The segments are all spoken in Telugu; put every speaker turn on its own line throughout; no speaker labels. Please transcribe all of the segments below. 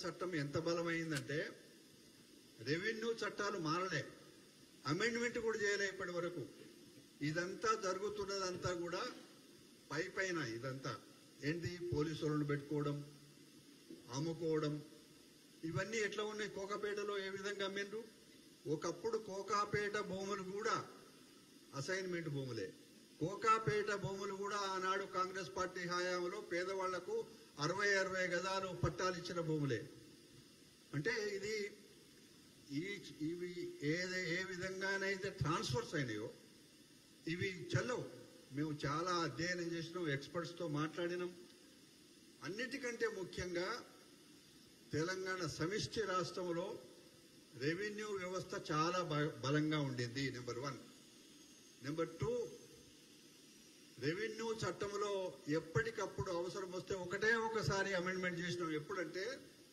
చట్టం ఎంత బలమైందంటే రెవెన్యూ చట్టాలు మారలే అమెండ్మెంట్ కూడా చేయలే ఇప్పటి వరకు ఇదంతా జరుగుతున్నదంతా కూడా పై పైన ఇదంతా ఏంటి పోలీసు వాళ్ళని పెట్టుకోవడం అమ్ముకోవడం ఇవన్నీ ఎట్లా ఉన్నాయి కోకాపేటలో ఏ విధంగా అమ్మిండ్రు ఒకప్పుడు కోకాపేట భూములు కూడా అసైన్మెంట్ భూములే కోకాపేట భూములు కూడా ఆనాడు కాంగ్రెస్ పార్టీ హయాంలో పేదవాళ్లకు అరవై అరవై గదాలు పట్టాలు ఇచ్చిన భూములే అంటే ఇది ఈ ఇవి ఏదే ఏ విధంగానైతే ట్రాన్స్ఫర్స్ అయినాయో ఇవి చెల్లవు మేము చాలా అధ్యయనం చేసినాం ఎక్స్పర్ట్స్ తో మాట్లాడినాం అన్నిటికంటే ముఖ్యంగా తెలంగాణ సమిష్టి రాష్ట్రంలో రెవెన్యూ వ్యవస్థ చాలా బ- బలంగా ఉండింది number one number two revenue చట్టంలో ఎప్పటికప్పుడు అవసరం వస్తే ఒకటే ఒకసారి అమెండ్మెంట్ చేసినాం ఎప్పుడంటే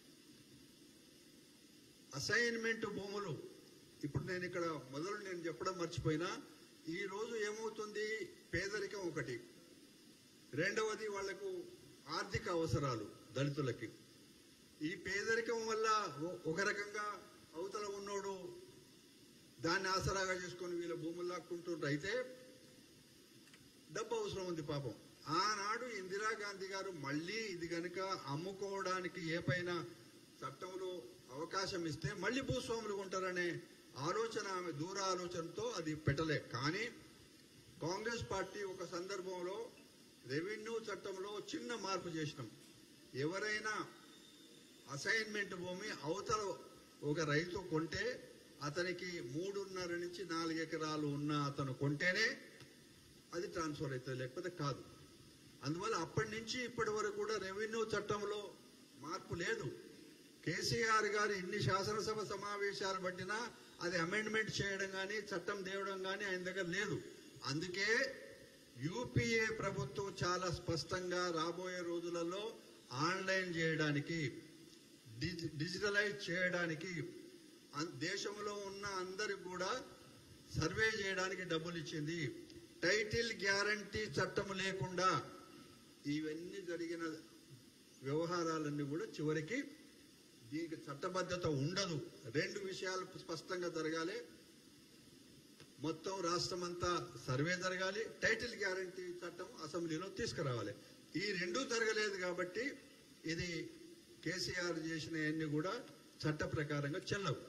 అసైన్మెంట్ భూములు ఇప్పుడు నేను ఇక్కడ మొదలు నేను చెప్పడం మర్చిపోయినా ఈ రోజు ఏమవుతుంది పేదరికం ఒకటి రెండవది వాళ్లకు ఆర్థిక అవసరాలు దళితులకి ఈ పేదరికం వల్ల ఒ- ఒక రకంగా అవతల ఉన్నోడు దాన్ని ఆసరాగా చేసుకొని వీళ్ళ భూములు లాక్కుంటుండ్రు అయితే డబ్బు అవసరం ఉంది పాపం ఆనాడు ఇందిరాగాంధీ గారు మళ్ళీ ఇది గనుక అమ్ముకోవడానికి ఏ పైన చట్టంలో అవకాశం ఇస్తే మళ్ళీ భూస్వాములు కొంటారనే ఆలోచన ఆమె దూర ఆలోచనతో అది పెట్టలే కానీ కాంగ్రెస్ పార్టీ ఒక సందర్భంలో రెవెన్యూ చట్టంలో చిన్న మార్పు చేసినాం ఎవరైనా అసైన్మెంట్ భూమి అవతల ఒక రైతు కొంటే అతనికి మూడున్నర నుంచి నాలుగు ఎకరాలు ఉన్న అతను కొంటేనే అది ట్రాన్స్ఫర్ అవుతుంది లేకపోతే కాదు అందువల్ల అప్పటి నుంచి ఇప్పటి వరకు కూడా రెవెన్యూ చట్టంలో మార్పు లేదు కేసీఆర్ గారు ఇన్ని శాసనసభ సమావేశాలు పట్టినా అది అమెండ్మెంట్ చేయడం కానీ చట్టం తేవడం కానీ ఆయన దగ్గర లేదు అందుకే యూపీఏ ప్రభుత్వం చాలా స్పష్టంగా రాబోయే రోజులలో ఆన్లైన్ చేయడానికి డిజి- డిజిటలైజ్ చేయడానికి అన్- దేశంలో ఉన్న అందరికి కూడా సర్వే చేయడానికి డబ్బులు ఇచ్చింది టైటిల్ గ్యారంటీ చట్టం లేకుండా ఇవన్నీ జరిగిన వ్యవహారాలన్నీ కూడా చివరికి దీనికి చట్టబద్ధత ఉండదు రెండు విషయాలు స్పష్టంగా జరగాలి మొత్తం రాష్ట్రమంతా సర్వే జరగాలి టైటిల్ గ్యారంటీ చట్టం అసెంబ్లీలో తీసుకురావాలి ఈ రెండూ జరగలేదు కాబట్టి ఇది కేసీఆర్ చేసినవన్నీ కూడా చట్ట ప్రకారంగా చెల్లవు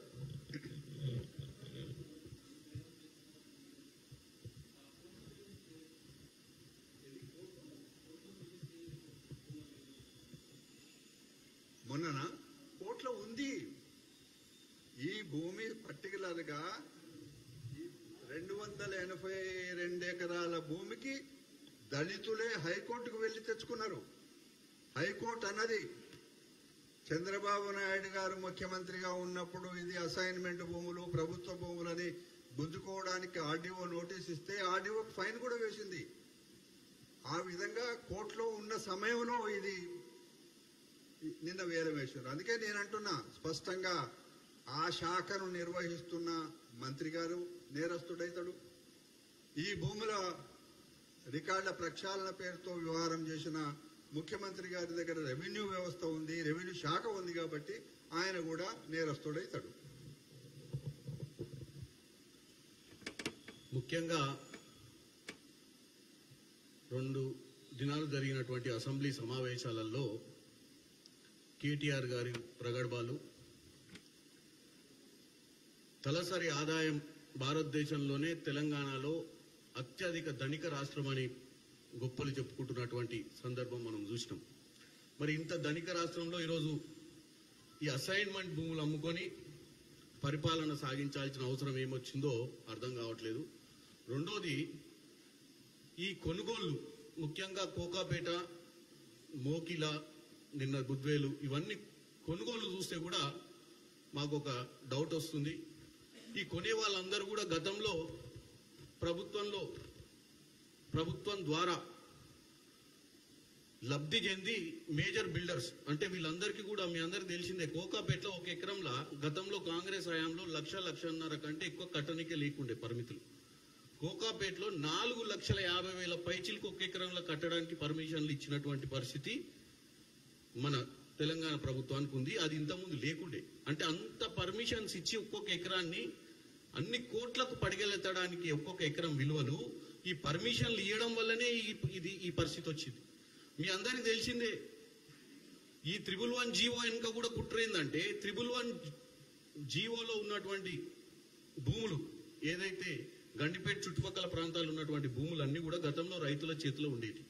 మొన్నన కోట్ల ఉంది ఈ భూమి పర్టికులర్ గా ఈ రెండు వందల ఎనభై రెండు ఎకరాల భూమికి దళితులే హైకోర్టుకు వెళ్లి తెచ్చుకున్నారు హైకోర్టు అన్నది చంద్రబాబు నాయుడు గారు ముఖ్యమంత్రిగా ఉన్నప్పుడు ఇది అసైన్మెంట్ భూములు ప్రభుత్వ భూములని గుంజుకోవడానికి ఆర్డీఓ నోటీస్ ఇస్తే ఆర్డీఓ ఫైన్ కూడా వేసింది ఆ విధంగా కోర్టులో ఉన్న సమయంలో ఇది నిన్న వేలం వేసారు అందుకే నేను అంటున్నా స్పష్టంగా ఆ శాఖను నిర్వహిస్తున్న మంత్రి గారు నేరస్తుడైతాడు ఈ భూముల రికార్డుల ప్రక్షాళన పేరుతో వ్యవహారం చేసిన ముఖ్యమంత్రి గారి దగ్గర రెవెన్యూ వ్యవస్థ ఉంది రెవెన్యూ శాఖ ఉంది కాబట్టి ఆయన కూడా నేరస్తుడైతాడు
ముఖ్యంగా రెండు దినాలు జరిగినటువంటి అసెంబ్లీ సమావేశాలలో కేటీఆర్ గారి ప్రగడబాలు తలసరి ఆదాయం భారతదేశంలోనే తెలంగాణలో అత్యధిక ధనిక రాష్ట్రమని గొప్పలు చెప్పుకుంటున్నటువంటి సందర్భం మనం చూసినాం మరి ఇంత ధనిక రాష్ట్రంలో ఈరోజు ఈ అసైన్మెంట్ భూములు అమ్ముకొని పరిపాలన సాగించాల్సిన అవసరం ఏమొచ్చిందో అర్థం కావట్లేదు రెండోది ఈ కొనుగోళ్లు ముఖ్యంగా కోకాపేట మోకిల నిన్న గుద్వేలు ఇవన్నీ కొనుగోలు చూస్తే కూడా మాకు ఒక డౌట్ వస్తుంది ఈ కొనే వాళ్ళందరూ కూడా గతంలో ప్రభుత్వంలో ప్రభుత్వం ద్వారా లబ్ధి చెంది మేజర్ బిల్డర్స్ అంటే వీళ్ళందరికీ కూడా మీ అందరికి తెలిసిందే కోకాపేటలో ఒక ఎకరంలో గతంలో కాంగ్రెస్ హయాంలో లక్ష లక్షన్నర కంటే ఎక్కువ కట్టనికే లేకుండే పరిమితులు కోకాపేటలో నాలుగు లక్షల యాభై వేల పైచిలకు ఒక ఎకరంలో కట్టడానికి పర్మిషన్లు ఇచ్చినటువంటి పరిస్థితి మన తెలంగాణ ప్రభుత్వానికి ఉంది అది ఇంతకుముందు లేకుండే అంటే అంత పర్మిషన్స్ ఇచ్చి ఒక్కొక్క ఎకరాన్ని అన్ని కోట్లకు పడిగెలెత్తడానికి ఒక్కొక్క ఎకరం విలువలు ఈ పర్మిషన్లు ఇవ్వడం వల్లనే ఈ- ఇది ఈ పరిస్థితి వచ్చింది మీ అందరికి తెలిసిందే ఈ త్రిబుల్ వన్ జీవో వెనుక కూడా కుట్ర ఏంటంటే త్రిబుల్ వన్ జీవోలో ఉన్నటువంటి భూములు ఏదైతే గండిపేట చుట్టుపక్కల ప్రాంతాలు ఉన్నటువంటి భూములన్నీ కూడా గతంలో రైతుల చేతిలో ఉండేవి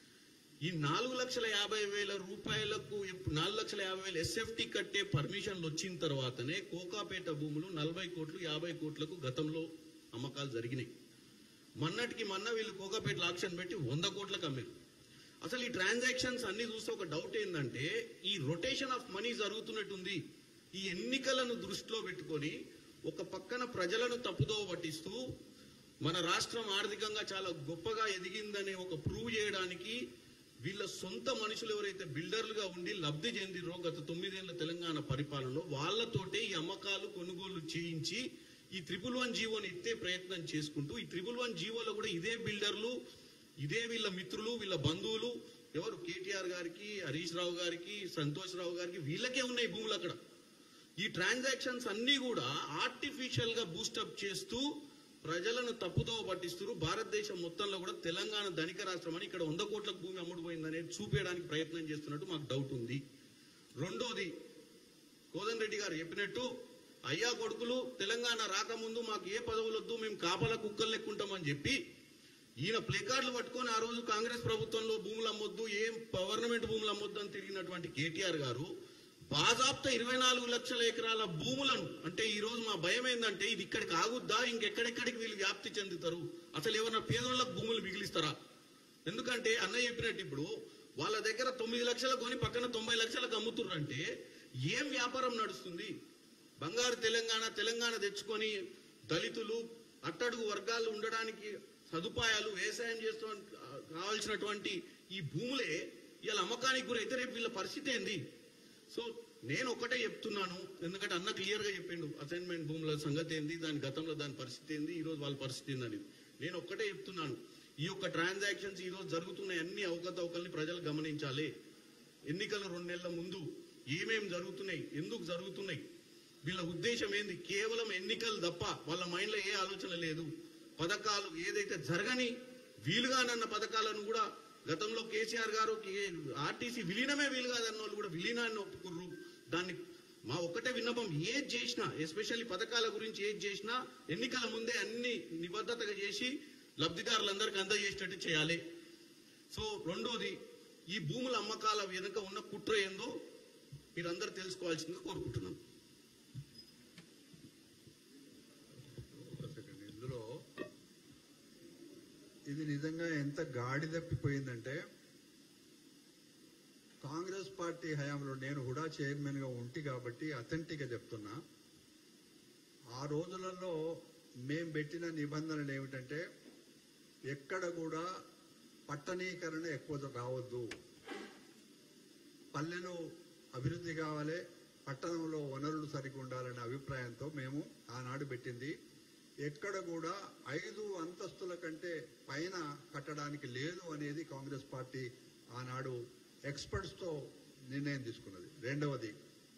ఈ నాలుగు లక్షల యాభై వేల రూపాయలకు ఎప్పు- నాలుగు లక్షల యాభై వేల ఎస్ఎఫ్టీ కట్టే పర్మిషన్లు వచ్చిన తర్వాతనే కోకాపేట భూములు నలభై కోట్లు యాభై కోట్లకు గతంలో అమ్మకాలు జరిగినాయి మొన్నటికి మొన్న వీళ్ళు కోకాపేట ఆక్షన్ పెట్టి వంద కోట్లకు అమ్మారు అసలు ఈ ట్రాన్సాక్షన్స్ అన్ని చూస్తే ఒక డౌట్ ఏంటంటే ఈ రొటేషన్ ఆఫ్ మనీ జరుగుతున్నట్టుంది ఈ ఎన్నికలను దృష్టిలో పెట్టుకొని ఒక పక్కన ప్రజలను తప్పుదోవ పట్టిస్తూ మన రాష్ట్రం ఆర్థికంగా చాలా గొప్పగా ఎదిగిందనే ఒక ప్రూవ్ చేయడానికి వీళ్ళ సొంత మనుషులు ఎవరైతే బిల్డర్లుగా ఉండి లబ్ధి చెందిరో గత తొమ్మిదేళ్ల తెలంగాణ పరిపాలనలో వాళ్ళతోటే ఈ అమ్మకాలు కొనుగోలు చేయించి ఈ త్రిపుల్ వన్ జీవోని ఎత్తే ప్రయత్నం చేసుకుంటూ ఈ త్రిపుల్ వన్ జీవోలో కూడా ఇదే బిల్డర్లు ఇదే వీళ్ళ మిత్రులు వీళ్ళ బంధువులు ఎవరు కేటీఆర్ గారికి హరీష్ రావు గారికి సంతోష్ రావు గారికి వీళ్ళకే ఉన్నాయి భూములు అక్కడ ఈ ట్రాన్సాక్షన్స్ అన్ని కూడా ఆర్టిఫిషియల్ గా బూస్టప్ చేస్తూ ప్రజలను తప్పుదోవ పట్టిస్తూ భారతదేశం మొత్తంలో కూడా తెలంగాణ ధనిక రాష్ట్రం అని ఇక్కడ వంద కోట్లకు భూమి అమ్ముడుపోయిందనేది చూపించడానికి ప్రయత్నం చేస్తున్నట్టు మాకు డౌట్ ఉంది రెండోది కోదన్ రెడ్డి గారు చెప్పినట్టు అయ్యా కొడుకులు తెలంగాణ రాకముందు మాకు ఏ పదవులు వద్దు మేము కాపల కుక్కలు లెక్కుంటామని చెప్పి ఈయన ప్లేకార్డులు పట్టుకొని ఆ రోజు కాంగ్రెస్ ప్రభుత్వంలో భూములు అమ్మొద్దు ఏం గవర్నమెంట్ భూములు అమ్మొద్దు అని తిరిగినటువంటి కేటీఆర్ గారు బాజాప్త ఇరవై నాలుగు లక్షల ఎకరాల భూములను అంటే ఈ రోజు మా భయం ఏంటంటే ఇది ఇక్కడికి ఆగుద్దా ఇంకెక్కడెక్కడికి వీళ్ళు వ్యాప్తి చెందుతారు అసలు ఏమన్నా పేదోళ్ళకు భూములు మిగిలిస్తారా ఎందుకంటే అన్నయ్య చెప్పినట్టు ఇప్పుడు వాళ్ళ దగ్గర తొమ్మిది లక్షలు కొని పక్కన తొంభై లక్షలకు అమ్ముతుర్రంటే ఏం వ్యాపారం నడుస్తుంది బంగారు తెలంగాణ తెలంగాణ తెచ్చుకొని దళితులు అట్టడుగు వర్గాలు ఉండడానికి సదుపాయాలు వ్యవసాయం చేస్తూ కావాల్సినటువంటి ఈ భూములే ఇలా అమ్మకానికి గురైతే రేపు వీళ్ళ పరిస్థితి ఏంది సో నేను ఒకటే చెప్తున్నాను ఎందుకంటే అన్న క్లియర్ గా చెప్పిండు అసైన్మెంట్ భూముల సంగతి ఏంది దాని గతంలో దాని పరిస్థితి ఏంది ఈ రోజు వాళ్ళ పరిస్థితి ఏంది అనేది నేను ఒక్కటే చెప్తున్నాను ఈ యొక్క ట్రాన్సాక్షన్స్ ఈ రోజు జరుగుతున్న అన్ని అవకతవకల్ని ప్రజలు గమనించాలి ఎన్నికల రెండు నెలల ముందు ఏమేం జరుగుతున్నాయి ఎందుకు జరుగుతున్నాయి వీళ్ళ ఉద్దేశం ఏంది కేవలం ఎన్నికలు తప్ప వాళ్ళ మైండ్ లో ఏ ఆలోచన లేదు పథకాలు ఏదైతే జరగని వీలుగానన్న పథకాలను కూడా గతంలో కేసీఆర్ గారు ఆర్టీసీ విలీనమే వీలు కాదన్న వాళ్ళు కూడా విలీనాన్ని ఒప్పుకుర్రు దాన్ని మా ఒక్కటే విన్నపం ఏది చేసినా ఎస్పెషల్లీ పథకాల గురించి ఏది చేసినా ఎన్నికల ముందే అన్ని నిబద్ధతగా చేసి లబ్ధిదారులందరికీ అందజేసేటట్టు చేయాలి సో రెండోది ఈ భూముల అమ్మకాల వెనుక ఉన్న కుట్ర ఏందో మీరందరూ తెలుసుకోవాల్సిందిగా కోరుకుంటున్నాను
ఒక సెకండ్ ఇందులో ఇది నిజంగా ఎంత గాడి తప్పిపోయిందంటే కాంగ్రెస్ పార్టీ హయాంలో నేను హుడా చైర్మన్ గా ఉంటి కాబట్టి అథెంటిక్ గా చెప్తున్నా ఆ రోజులలో మేం పెట్టిన నిబంధనలు ఏమిటంటే ఎక్కడ కూడా పట్టణీకరణ ఎక్కువ రావద్దు పల్లెలు అభివృద్ధి కావాలి పట్టణంలో వనరులు సరిగ్గా ఉండాలనే అభిప్రాయంతో మేము ఆనాడు పెట్టింది ఎక్కడ కూడా ఐదు అంతస్తుల కంటే పైన కట్టడానికి లేదు అనేది కాంగ్రెస్ పార్టీ ఆనాడు ఎక్స్పర్ట్స్ తో నిర్ణయం తీసుకున్నది రెండవది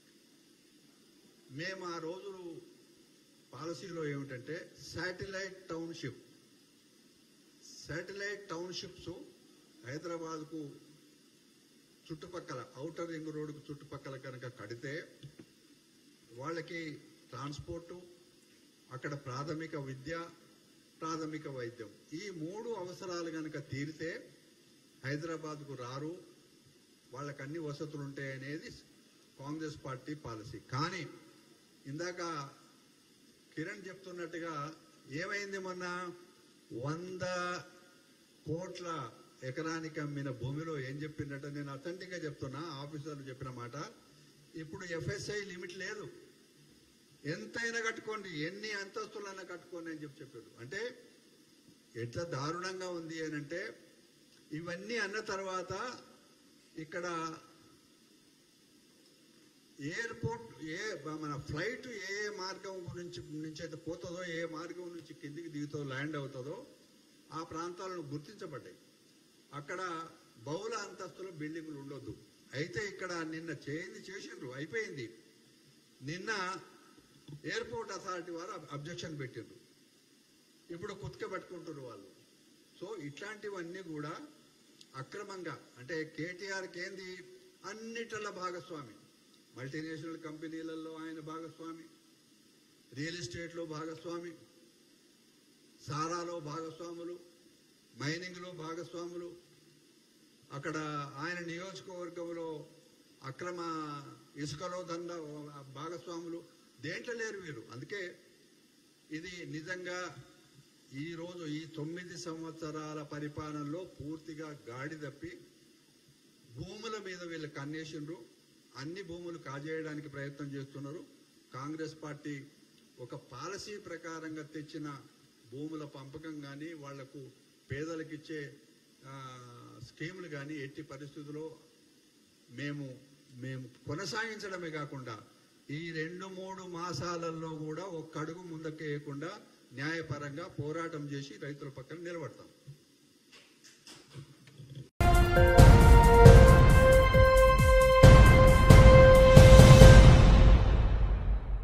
మేము ఆ రోజు పాలసీలో ఏమిటంటే satellite township satellite townships Hyderabad కు చుట్టుపక్కల ఔటర్ రింగ్ రోడ్డుకు చుట్టుపక్కల కనుక కడితే వాళ్ళకి ట్రాన్స్పోర్టు అక్కడ ప్రాథమిక విద్య ప్రాథమిక వైద్యం ఈ మూడు అవసరాలు కనుక తీరితే హైదరాబాద్కు రారు వాళ్ళకి అన్ని వసతులు ఉంటాయనేది కాంగ్రెస్ పార్టీ పాలసీ కానీ ఇందాక కిరణ్ చెప్తున్నట్టుగా ఏమైంది మొన్న వంద కోట్ల ఎకరానికి అమ్మిన భూమిలో ఏం చెప్పిందట నేను అథెంటిక్ గా చెప్తున్నా ఆఫీసర్లు చెప్పిన మాట ఇప్పుడు ఎఫ్ఎస్ఐ లిమిట్ లేదు ఎంతైనా కట్టుకోండి ఎన్ని అంతస్తులైనా కట్టుకోండి అని చెప్పి చెప్పారు అంటే ఎట్లా దారుణంగా ఉంది అని అంటే ఇవన్నీ అన్న తర్వాత ఇక్కడ ఎయిర్పోర్ట్ ఏ మన ఫ్లైట్ ఏ ఏ మార్గం గురించి నుంచి అయితే పోతుందో ఏ మార్గం నుంచి కిందికి దిగుతో ల్యాండ్ అవుతుందో ఆ ప్రాంతాలను గుర్తించబడ్డాయి అక్కడ బహుళ అంతస్తుల బిల్డింగులు ఉండొద్దు అయితే ఇక్కడ నిన్న చేయింది చేసిండ్రు అయిపోయింది నిన్న ఎయిర్పోర్ట్ అథారిటీ వారు అబ్జెక్షన్ పెట్టిండ్రు ఇప్పుడు కుత్క పెట్టుకుంటారు వాళ్ళు సో ఇట్లాంటివన్నీ కూడా అక్రమంగా అంటే కేటీఆర్కి ఏంది అన్నిటిలో భాగస్వామి మల్టీనేషనల్ కంపెనీలలో ఆయన భాగస్వామి రియల్ ఎస్టేట్లో భాగస్వామి సారాలో భాగస్వాములు మైనింగ్లో భాగస్వాములు అక్కడ ఆయన నియోజకవర్గంలో అక్రమ ఇసుకలో దంద భాగస్వాములు దేంట్లో లేరు వీరు అందుకే ఇది నిజంగా ఈ రోజు ఈ తొమ్మిది సంవత్సరాల పరిపాలనలో పూర్తిగా గాడి తప్పి భూముల మీద వీళ్ళు కన్నేసిండ్రు అన్ని భూములు కాజేయడానికి ప్రయత్నం చేస్తున్నారు కాంగ్రెస్ పార్టీ ఒక పాలసీ ప్రకారంగా తెచ్చిన భూముల పంపకం కానీ వాళ్లకు పేదలకు ఇచ్చే ఆ, స్కీములు కానీ ఎట్టి పరిస్థితుల్లో మేము మేము కొనసాగించడమే కాకుండా ఈ రెండు మూడు మాసాలలో కూడా ఒక్క అడుగు ముందుకు వేయకుండా న్యాయపరంగా పోరాటం చేసి రైతుల పక్కన నిలబడతాం